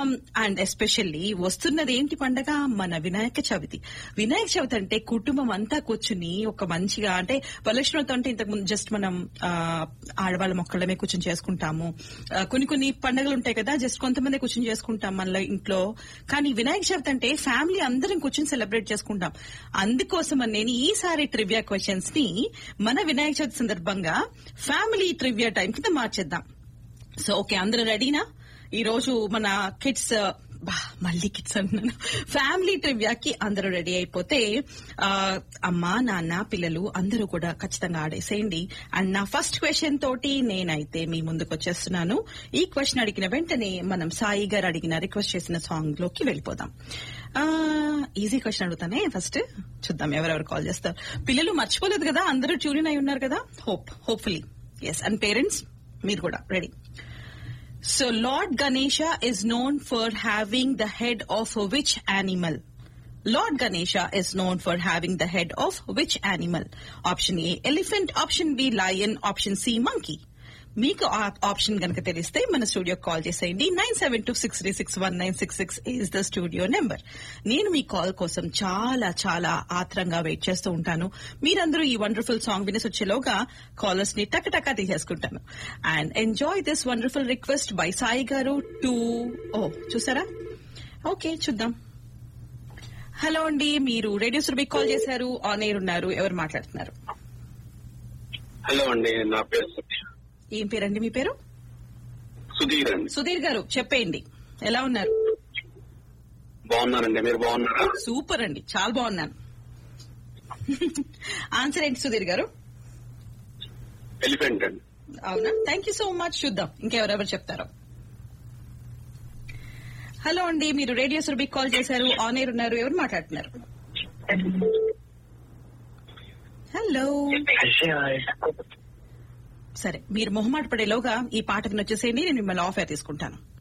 And especially వస్తున్నది ఏంటి పండగ మన వినాయక చవితి వినాయక చవితి అంటే కుటుంబం అంతా కూర్చుని ఒక మంచిగా అంటే వరలక్ష్మితో అంటే ఇంతకు ముందు జస్ట్ మనం ఆ, ఆడవాళ్ళ మొక్కలమే కూర్చొని చేసుకుంటాము ఆ, కొన్ని కొన్ని పండుగలు ఉంటాయి కదా జస్ట్ కొంతమంది కూర్చొని చేసుకుంటాం మన ఇంట్లో కానీ వినాయక చవితి అంటే ఫ్యామిలీ అందరం కూర్చొని సెలబ్రేట్ చేసుకుంటాం అందుకోసం నేను ఈసారి ట్రివియా క్వశ్చన్స్ ని మన వినాయక చవితి సందర్భంగా ఫ్యామిలీ ట్రివియా టైం కింద మార్చేద్దాం సో ఓకే అందరూ రెడీనా ఈ రోజు మన కిడ్స్ బా మళ్ళీ కిడ్స్ అంటున్నాను ఫ్యామిలీ ట్రివ్యాకి అందరూ రెడీ అయిపోతే ఆ, అమ్మ నాన్న పిల్లలు అందరూ కూడా ఖచ్చితంగా ఆడేసేయండి అండ్ నా ఫస్ట్ క్వశ్చన్ తోటి నేనైతే మీ ముందుకు వచ్చేస్తున్నాను ఈ క్వశ్చన్ అడిగిన వెంటనే మనం సాయి గారు అడిగిన రిక్వెస్ట్ చేసిన సాంగ్ లోకి వెళ్ళిపోదాం ఈజీ క్వశ్చన్ అడుగుతానే ఫస్ట్ చూద్దాం ఎవరెవరు కాల్ చేస్తారు పిల్లలు మర్చిపోలేదు కదా అందరూ ట్యూన్ అయి ఉన్నారు కదా hope hopefully yes and parents మీరు కూడా ready So Lord Ganesha is known for having the head of which animal? Lord Ganesha is known for having the head of which animal? Option A, elephant. Option B, lion. Option C, monkey. మీకు ఆ option కనుక తెలిస్తే మన studio call చేసేయండి nine seven two six three six one nine six six is the studio number నేను మీ call కోసం చాలా చాలా ఆత్రంగా వెయిట్ చేస్తూ ఉంటాను మీరందరూ ఈ వండర్ఫుల్ సాంగ్ వినేసి వచ్చేలోగా కాలర్స్ ని టక్ టకా తీసేసుకుంటాను and enjoy this wonderful request by Sai garu టు ఓ చూసారా ఓకే చూద్దాం హలో అండి మీరు రేడియో సురభి కాల్ చేశారు ఆన్ ఎయిర్ ఉన్నారు ఎవరు మాట్లాడుతున్నారు హలో అండి నా పేరు సుధీర్. ఏం పేరండి మీ పేరు సుధీర్ అండి సుధీర్ గారు చెప్పేయండి ఎలా ఉన్నారు బాగున్నానండి మీరు బాగున్నారా సూపర్ అండి చాలా బాగున్నాను ఆన్సర్ ఏంటి సుధీర్ గారు ఎలిఫెంట్ అండి అవునా థ్యాంక్ యూ సో మచ్ చూద్దాం ఇంకెవరెవరు చెప్తారో హలో అండి మీరు రేడియో సురభి కాల్ చేశారు ఆన్ ఎయిర్ ఉన్నారు ఎవరు మాట్లాడుతున్నారు హలో సరే మీరు మొహమాట పడేలోగా ఈ పాటకు వచ్చేసేయండి నేను మిమ్మల్ని ఆఫ్ ఎయిర్ తీసుకుంటాను